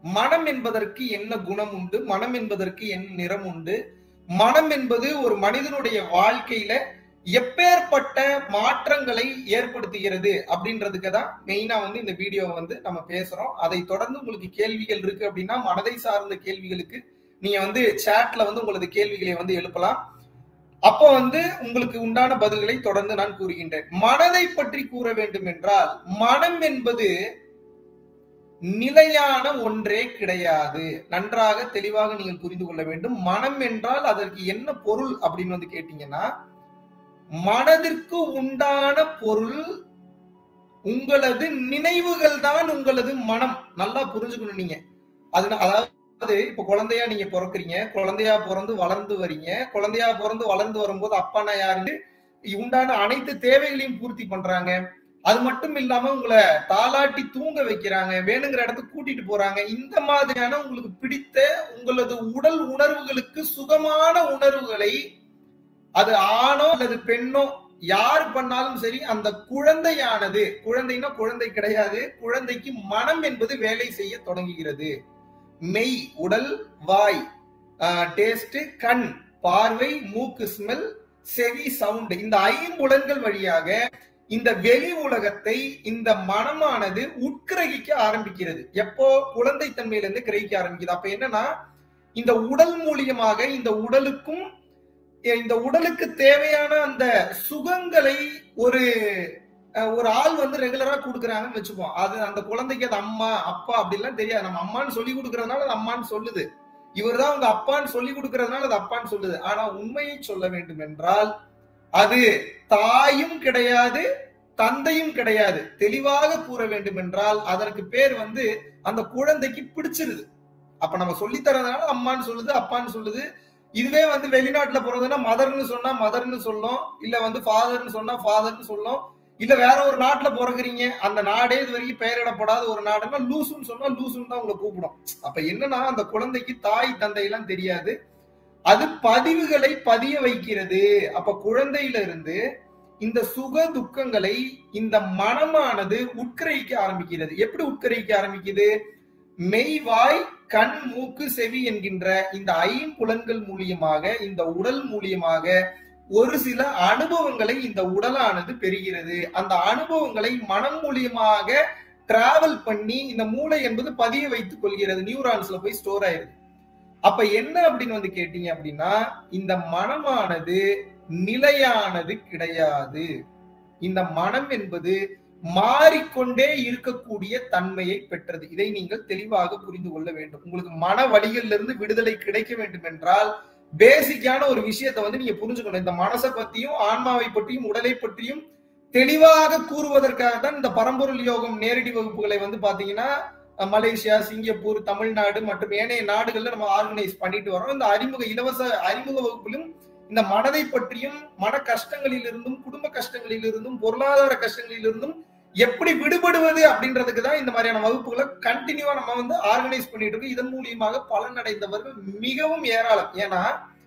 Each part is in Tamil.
மனம் என்பதற்கு என்ன குணம் உண்டு மனம் என்பதற்கு என்ன நிறம் உண்டு மனம் என்பது ஒரு மனிதனுடைய வாழ்க்கையில எப்பேற்பட்ட மாற்றங்களை ஏற்படுத்துகிறது அப்படின்றதுக்கு தான் மெயினா வந்து இந்த வீடியோ வந்து நம்ம பேசுறோம் அதை தொடர்ந்து உங்களுக்கு கேள்விகள் இருக்கு அப்படின்னா மனதை சார்ந்த கேள்விகளுக்கு நீங்க வந்து சேட்ல வந்து உங்களது கேள்விகளை வந்து எழுப்பலாம் அப்போ வந்து உங்களுக்கு உண்டான பதில்களை தொடர்ந்து நான் கூறுகின்றேன் மனதை பற்றி கூற வேண்டும் என்றால் மனம் என்பது நிலையான ஒன்றே கிடையாது நன்றாக தெளிவாக நீங்கள் புரிந்து கொள்ள வேண்டும் மனம் என்றால் அதற்கு என்ன பொருள் அப்படின்னு வந்து கேட்டீங்கன்னா மனதிற்கு உண்டான பொருள் உங்களது நினைவுகள் தான் உங்களது மனம் நல்லா புரிஞ்சுக்கணும் நீங்க அது அதாவது இப்ப குழந்தையா நீங்க பிறக்குறீங்க குழந்தையா பிறந்து வளர்ந்து வரீங்க குழந்தையா பிறந்து வளர்ந்து வரும்போது அப்பானா யாருன்னு உண்டான அனைத்து தேவைகளையும் பூர்த்தி பண்றாங்க அது மட்டும் இல்லாம உங்களை தாளாட்டி தூங்க வைக்கிறாங்க வேணுங்கிற இடத்துக்கு கூட்டிட்டு போறாங்க இந்த மாதிரியான உங்களுக்கு பிடித்த உங்களது உடல் உணர்வுகளுக்கு சுகமான உணர்வுகளை அது ஆணோ அல்லது பெண்ணோ யார் பண்ணாலும் சரி அந்த குழந்தையானது குழந்தைனா குழந்தை கிடையாது குழந்தைக்கு மனம் என்பது வேலை செய்ய தொடங்குகிறது மெய் உடல் வாய் டேஸ்ட் கண் பார்வை மூக்கு ஸ்மெல் செவி சவுண்ட் இந்த ஐம்புலன்கள் வழியாக இந்த வெளி உலகத்தை இந்த மனமானது உட்கிரகிக்க ஆரம்பிக்கிறது எப்போ குழந்தை தன்மையிலிருந்து கிரகிக்க ஆரம்பிக்குது அப்ப என்னன்னா இந்த உடல் மூலியமாக இந்த உடலுக்கும் இந்த உடலுக்கு தேவையான அந்த சுகங்களை ஒரு ஒரு ஆள் வந்து ரெகுலரா கொடுக்குறாங்கன்னு வச்சுப்போம் அது அந்த குழந்தைக்கு அது அம்மா அப்பா அப்படிலாம் தெரியாது நம்ம அம்மான்னு சொல்லி கொடுக்கறதுனால அது அம்மான்னு சொல்லுது இவர் தான் உங்க அப்பான்னு சொல்லி கொடுக்கறதுனால அது அப்பான்னு சொல்லுது ஆனா உண்மையை சொல்ல வேண்டும் என்றால் அது தாயும் கிடையாது தந்தையும் கிடையாது தெளிவாக கூற வேண்டும் என்றால் அதற்கு பேர் வந்து அந்த குழந்தைக்கு பிடிச்சிருது அப்ப நம்ம சொல்லி தரதுனால அம்மான்னு சொல்லுது அப்பான்னு சொல்லுது இதுவே வந்து வெளிநாட்டுல போறதுன்னா மதர்னு சொன்னா மதர்னு சொல்லும் இல்ல வந்து ஃபாதர்னு சொன்னா ஃபாதர்னு சொல்லும் இல்ல வேற ஒரு நாட்டுல பிறகுறீங்க அந்த நாடே இது வரைக்கும் பெயரிடப்படாத ஒரு நாடுன்னா லூசுன்னு சொன்னா லூசுன்னு தான் உங்களை கூப்பிடும் அப்ப என்னன்னா அந்த குழந்தைக்கு தாய் தந்தை எல்லாம் தெரியாது அது பதிவுகளை பதிய வைக்கிறது அப்ப குழந்தையில இருந்து இந்த சுக துக்கங்களை இந்த மனமானது உட்கிரகிக்க ஆரம்பிக்கிறது எப்படி உட்கிரகிக்க ஆரம்பிக்குது மெய்வாய் கண் மூக்கு செவி என்கின்ற இந்த ஐம்புலன்கள் மூலியமாக இந்த உடல் மூலியமாக ஒரு சில அனுபவங்களை இந்த உடலானது பெறுகிறது அந்த அனுபவங்களை மனம் மூலியமாக டிராவல் பண்ணி இந்த மூளை என்பது பதிய வைத்துக் கொள்கிறது நியூரான்ஸ்ல போய் ஸ்டோர் ஆயிருது அப்ப என்ன அப்படின்னு வந்து கேட்டீங்க அப்படின்னா இந்த மனமானது நிலையானது கிடையாது இந்த மனம் என்பது மாறிக்கொண்டே இருக்கக்கூடிய தன்மையை பெற்றது இதை நீங்கள் தெளிவாக புரிந்து கொள்ள வேண்டும் உங்களுக்கு மன வழிகளிலிருந்து இருந்து விடுதலை கிடைக்க வேண்டும் என்றால் பேசிக்கான ஒரு விஷயத்தை வந்து நீங்க புரிஞ்சுக்கணும் இந்த மனசை பத்தியும் ஆன்மாவை பற்றியும் உடலை பற்றியும் தெளிவாக கூறுவதற்காக தான் இந்த பரம்பொருள் யோகம் நேரடி வகுப்புகளை வந்து பாத்தீங்கன்னா மலேசியா சிங்கப்பூர் தமிழ்நாடு மற்றும் ஏனைய நாடுகள்ல நம்ம ஆர்கனைஸ் பண்ணிட்டு வரோம் இந்த அறிமுக இலவச அறிமுக வகுப்பிலும் இந்த மனதை பற்றியும் மன கஷ்டங்களில் இருந்தும் குடும்ப கஷ்டங்களில் இருந்தும் பொருளாதார கஷ்டங்களில் இருந்தும் எப்படி விடுபடுவது அப்படின்றதுக்கு தான் இந்த மாதிரியான வகுப்புகளை கண்டினியூவா நம்ம வந்து ஆர்கனைஸ் பண்ணிட்டு இருக்கோம் இதன் மூலியமாக பலன் அடைந்தவர்கள் மிகவும் ஏராளம் ஏன்னா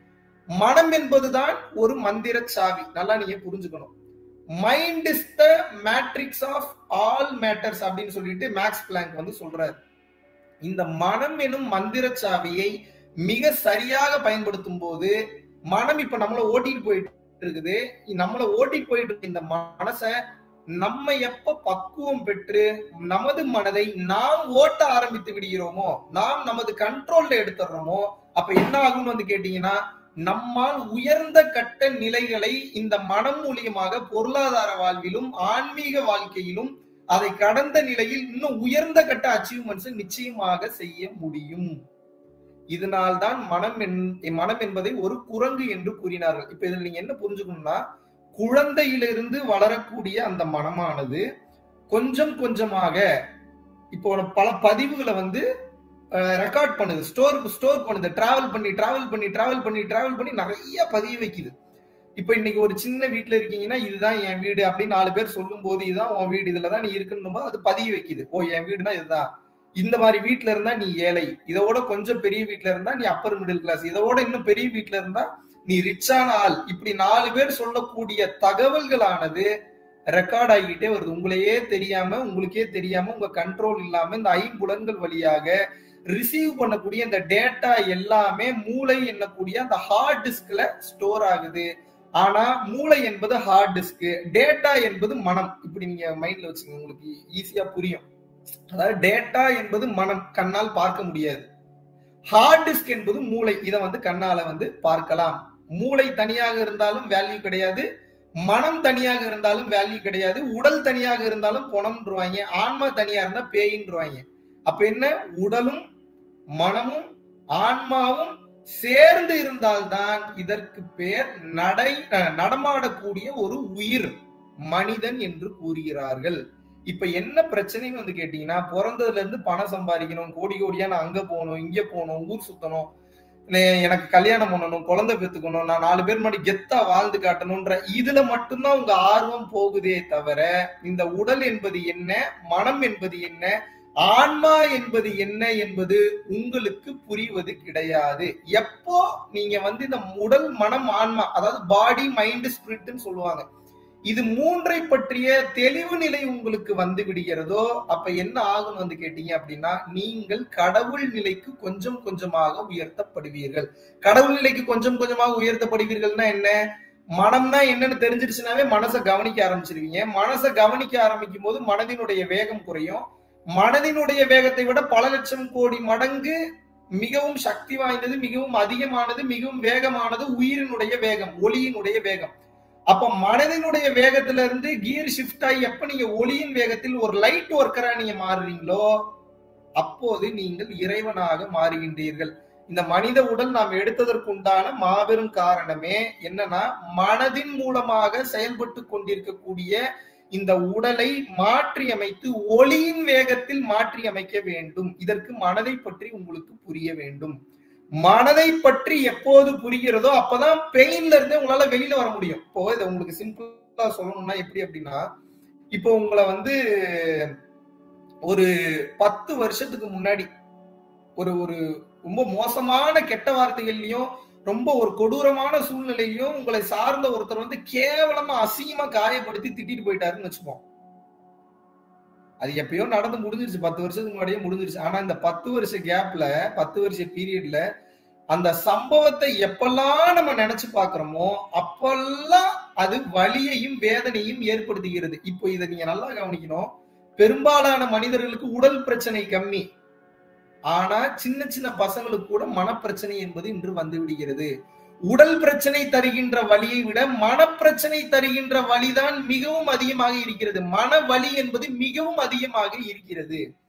மனம் என்பதுதான் ஒரு மந்திர சாவி நல்லா நீங்க புரிஞ்சுக்கணும் mind is the matrix of all matters அப்படின்னு சொல்லிட்டு மேக்ஸ் பிளாங்க் வந்து சொல்றாரு இந்த மனம் எனும் மந்திர சாவியை மிக சரியாக பயன்படுத்தும் போது மனம் இப்ப நம்மள ஓட்டிட்டு போயிட்டு இருக்குது நம்மள ஓட்டிட்டு போயிட்டு இருக்க இந்த மனசை நம்ம எப்ப பக்குவம் பெற்று நமது மனதை நாம் ஓட்ட ஆரம்பித்து விடுகிறோமோ நாம் நமது கண்ட்ரோல்ல எடுத்துடுறோமோ அப்ப என்ன ஆகும்னு வந்து கேட்டீங்கன்னா நம்மால் உயர்ந்த கட்ட நிலைகளை இந்த மனம் மூலியமாக பொருளாதார வாழ்விலும் ஆன்மீக வாழ்க்கையிலும் அதை கடந்த நிலையில் இன்னும் உயர்ந்த கட்ட அச்சீவ்மெண்ட்ஸ் நிச்சயமாக செய்ய முடியும் இதனால்தான் மனம் என் மனம் என்பதை ஒரு குரங்கு என்று கூறினார்கள் இப்ப இதுல நீங்க என்ன புரிஞ்சுக்கணும்னா குழந்தையிலிருந்து வளரக்கூடிய அந்த மனமானது கொஞ்சம் கொஞ்சமாக இப்போ பல பதிவுகளை வந்து ரெக்கார்ட் பண்ணுது ஸ்டோர் ஸ்டோர் பண்ணுது டிராவல் பண்ணி டிராவல் பண்ணி டிராவல் பண்ணி டிராவல் பண்ணி நிறைய பதிய வைக்குது இப்ப இன்னைக்கு ஒரு சின்ன வீட்டுல இருக்கீங்கன்னா இதுதான் என் வீடு அப்படின்னு நாலு பேர் சொல்லும் போது இதுதான் உன் வீடு இதுலதான் நீ இருக்கணும் போது அது பதிய வைக்குது ஓ என் வீடுனா இதுதான் இந்த மாதிரி வீட்டுல இருந்தா நீ ஏழை இதோட கொஞ்சம் பெரிய வீட்டுல இருந்தா நீ அப்பர் மிடில் கிளாஸ் இதோட இன்னும் பெரிய வீட்டுல இருந்தா நீ ரிச்சான ஆள் இப்படி நாலு பேர் சொல்லக்கூடிய தகவல்களானது ரெக்கார்ட் ஆகிட்டே வருது உங்களையே தெரியாம உங்களுக்கே தெரியாம உங்க கண்ட்ரோல் இல்லாம இந்த ஐம்புலன்கள் வழியாக ரிசீவ் பண்ணக்கூடிய இந்த டேட்டா எல்லாமே மூளை என்னக்கூடிய அந்த ஹார்ட் டிஸ்க்ல ஸ்டோர் ஆகுது ஆனா மூளை என்பது ஹார்ட் டிஸ்க் டேட்டா என்பது மனம் இப்படி நீங்க மைண்ட்ல வச்சுக்கோங்க உங்களுக்கு ஈஸியா புரியும் அதாவது டேட்டா என்பது மனம் கண்ணால் பார்க்க முடியாது ஹார்ட் டிஸ்க் என்பது மூளை இதை வந்து கண்ணால வந்து பார்க்கலாம் மூளை தனியாக இருந்தாலும் வேல்யூ கிடையாது மனம் தனியாக இருந்தாலும் வேல்யூ கிடையாது உடல் தனியாக இருந்தாலும் பணம்ன்றவாங்க ஆன்மா தனியா இருந்தா பேயின்றுவாங்க அப்ப என்ன உடலும் மனமும் ஆன்மாவும் சேர்ந்து இருந்தால்தான் இதற்கு பேர் நடை நடமாடக்கூடிய ஒரு உயிர் மனிதன் என்று கூறுகிறார்கள் இப்ப என்ன பிரச்சனைன்னு வந்து கேட்டீங்கன்னா பிறந்ததுல இருந்து பணம் சம்பாதிக்கணும் கோடி கோடியா நான் அங்க போகணும் இங்க போகணும் ஊர் சுத்தணும் எனக்கு கல்யாணம் பண்ணணும் குழந்தை பெத்துக்கணும் நான் நாலு பேர் முன்னாடி கெத்தா வாழ்ந்து காட்டணும்ன்ற இதுல மட்டும்தான் உங்க ஆர்வம் போகுதே தவிர இந்த உடல் என்பது என்ன மனம் என்பது என்ன ஆன்மா என்பது என்ன என்பது உங்களுக்கு புரிவது கிடையாது எப்போ நீங்க வந்து இந்த உடல் மனம் ஆன்மா அதாவது பாடி மைண்ட் ஸ்பிரிட்னு சொல்லுவாங்க இது மூன்றை பற்றிய தெளிவு நிலை உங்களுக்கு வந்து விடுகிறதோ அப்ப என்ன ஆகும் வந்து கேட்டீங்க அப்படின்னா நீங்கள் கடவுள் நிலைக்கு கொஞ்சம் கொஞ்சமாக உயர்த்தப்படுவீர்கள் கடவுள் நிலைக்கு கொஞ்சம் கொஞ்சமாக உயர்த்தப்படுவீர்கள்னா என்ன மனம்னா என்னன்னு தெரிஞ்சிருச்சுனாவே மனசை கவனிக்க ஆரம்பிச்சிருவீங்க மனசை கவனிக்க ஆரம்பிக்கும் போது மனதினுடைய வேகம் குறையும் மனதினுடைய வேகத்தை விட பல லட்சம் கோடி மடங்கு மிகவும் சக்தி வாய்ந்தது மிகவும் அதிகமானது மிகவும் வேகமானது உயிரினுடைய வேகம் ஒளியினுடைய வேகம் அப்ப மனதினுடைய வேகத்துல இருந்து கியர் ஷிஃப்ட் ஆகி எப்ப நீங்க ஒளியின் வேகத்தில் ஒரு லைட் ஒர்க்கரா நீங்க மாறுறீங்களோ அப்போது நீங்கள் இறைவனாக மாறுகின்றீர்கள் இந்த மனித உடல் நாம் எடுத்ததற்குண்டான மாபெரும் காரணமே என்னன்னா மனதின் மூலமாக செயல்பட்டு கொண்டிருக்கக்கூடிய இந்த உடலை மாற்றி அமைத்து ஒளியின் வேகத்தில் மாற்றி அமைக்க வேண்டும் இதற்கு மனதை பற்றி உங்களுக்கு புரிய வேண்டும் மனதை பற்றி எப்போது புரிகிறதோ அப்பதான் பெயின்ல இருந்தே உங்களால வெளியில வர முடியும் இப்போ இதை உங்களுக்கு சிம்பிளா சொல்லணும்னா எப்படி அப்படின்னா இப்போ உங்களை வந்து ஒரு பத்து வருஷத்துக்கு முன்னாடி ஒரு ஒரு ரொம்ப மோசமான கெட்ட வார்த்தைகள்லயும் ரொம்ப ஒரு கொடூரமான சூழ்நிலையிலும் உங்களை சார்ந்த ஒருத்தர் வந்து கேவலமா அசிங்கமா காயப்படுத்தி திட்டிட்டு போயிட்டாருன்னு வச்சுப்போம் அது எப்பயோ நடந்து முடிஞ்சிருச்சு பத்து வருஷத்துக்கு முன்னாடியே முடிஞ்சிருச்சு ஆனா இந்த பத்து வருஷ கேப்ல பத்து வருஷ பீரியட்ல அந்த சம்பவத்தை எப்பெல்லாம் நம்ம நினைச்சு பாக்குறோமோ அப்பெல்லாம் அது வலியையும் வேதனையும் ஏற்படுத்துகிறது இப்போ இதை நீங்க நல்லா கவனிக்கணும் பெரும்பாலான மனிதர்களுக்கு உடல் பிரச்சனை கம்மி ஆனா சின்ன சின்ன பசங்களுக்கு கூட மனப்பிரச்சனை என்பது இன்று வந்து விடுகிறது உடல் பிரச்சனை தருகின்ற வலியை விட மனப்பிரச்சனை தருகின்ற வலிதான் மிகவும் அதிகமாக இருக்கிறது மன வலி என்பது மிகவும் அதிகமாக இருக்கிறது